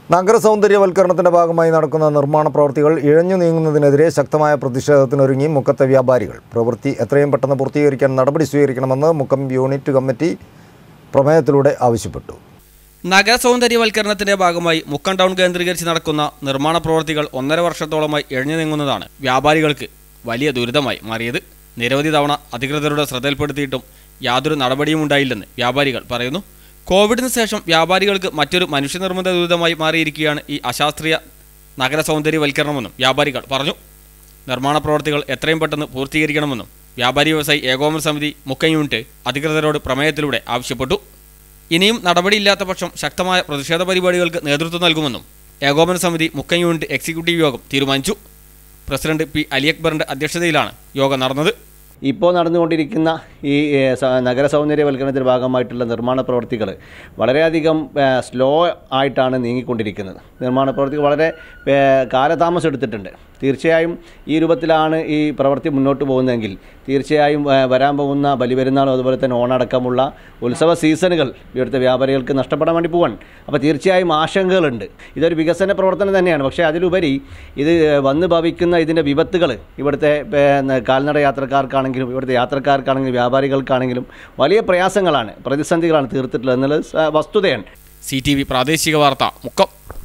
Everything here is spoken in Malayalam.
നഗര സൗന്ദര്യവൽക്കരണത്തിന്റെ ഭാഗമായി നടക്കുന്ന നിർമ്മാണ പ്രവൃത്തികൾ ഇഴഞ്ഞു നീങ്ങുന്നതിനെതിരെ ശക്തമായ പ്രതിഷേധത്തിനൊരുങ്ങി മുക്കത്തെ വ്യാപാരികൾ പ്രവൃത്തി എത്രയും പെട്ടെന്ന് പൂർത്തീകരിക്കാൻ നടപടി സ്വീകരിക്കണമെന്ന് മുക്കം യൂണിറ്റ് കമ്മിറ്റി പ്രമേയത്തിലൂടെ ആവശ്യപ്പെട്ടു നഗര സൗന്ദര്യവൽക്കരണത്തിന്റെ ഭാഗമായി മുക്കം ടൗൺ കേന്ദ്രീകരിച്ച് നടക്കുന്ന നിർമ്മാണ പ്രവൃത്തികൾ ഒന്നര വർഷത്തോളമായി ഇഴഞ്ഞു നീങ്ങുന്നതാണ് വ്യാപാരികൾക്ക് വലിയ ദുരിതമായി മാറിയത് നിരവധി തവണ അധികൃതരുടെ ശ്രദ്ധയിൽപ്പെടുത്തിയിട്ടും യാതൊരു നടപടിയും ഉണ്ടായില്ലെന്ന് വ്യാപാരികൾ പറയുന്നു കോവിഡിന് ശേഷം വ്യാപാരികൾക്ക് മറ്റൊരു മനുഷ്യനിർമ്മിത ദുരിതമായി മാറിയിരിക്കുകയാണ് ഈ അശാസ്ത്രീയ നഗര സൗന്ദര്യവൽക്കരണമെന്നും വ്യാപാരികൾ പറഞ്ഞു നിർമ്മാണ പ്രവൃത്തികൾ എത്രയും പെട്ടെന്ന് പൂർത്തീകരിക്കണമെന്നും വ്യാപാരി വ്യവസായി ഏകോപന സമിതി മുക്കം യൂണിറ്റ് അധികൃതരോട് പ്രമേയത്തിലൂടെ ആവശ്യപ്പെട്ടു ഇനിയും നടപടിയില്ലാത്ത പക്ഷം ശക്തമായ പ്രതിഷേധ പരിപാടികൾക്ക് നേതൃത്വം നൽകുമെന്നും ഏകോപന സമിതി മുക്കം യൂണിറ്റ് എക്സിക്യൂട്ടീവ് യോഗം തീരുമാനിച്ചു പ്രസിഡന്റ് പി അലി അക്ബറിന്റെ അധ്യക്ഷതയിലാണ് യോഗം നടന്നത് ഇപ്പോൾ നടന്നുകൊണ്ടിരിക്കുന്ന ഈ ഏ, സ- നഗര സൗന്ദര്യവൽക്കരണത്തിൻ്റെ ഭാഗമായിട്ടുള്ള നിർമ്മാണ പ്രവർത്തികൾ വളരെയധികം ഏ, സ്ലോ ആയിട്ടാണ് നീങ്ങിക്കൊണ്ടിരിക്കുന്നത് നിർമ്മാണ പ്രവർത്തികൾ വളരെ ഏ, കാലതാമസം എടുത്തിട്ടുണ്ട് തീർച്ചയായും ഈ രൂപത്തിലാണ് ഈ പ്രവൃത്തി മുന്നോട്ട് പോകുന്നതെങ്കിൽ തീർച്ചയായും ഏ, വരാൻ പോകുന്ന ബലിപെരുന്നാളും അതുപോലെ തന്നെ ഓണടക്കമുള്ള ഉത്സവ സീസണുകൾ ഇവിടുത്തെ വ്യാപാരികൾക്ക് നഷ്ടപ്പെടാൻ വേണ്ടി പോവാൻ അപ്പോൾ തീർച്ചയായും ആശങ്കകളുണ്ട് ഇതൊരു വികസന പ്രവർത്തനം തന്നെയാണ് പക്ഷേ അതിലുപരി ഇത് വന്ന് ഭവിക്കുന്ന ഇതിൻ്റെ വിപത്തുകൾ ഇവിടുത്തെ ഏ, കാൽനട യാത്രക്കാർക്കാണെങ്കിലും ഇവിടുത്തെ യാത്രക്കാർക്കാണെങ്കിലും വ്യാപാരികൾക്കാണെങ്കിലും വലിയ പ്രയാസങ്ങളാണ് പ്രതിസന്ധികളാണ് തീർത്തിട്ടുള്ളത് എന്നുള്ളത് സ- വസ്തുതയാണ് സി ടി വി പ്രാദേശിക വാർത്ത മുക്കം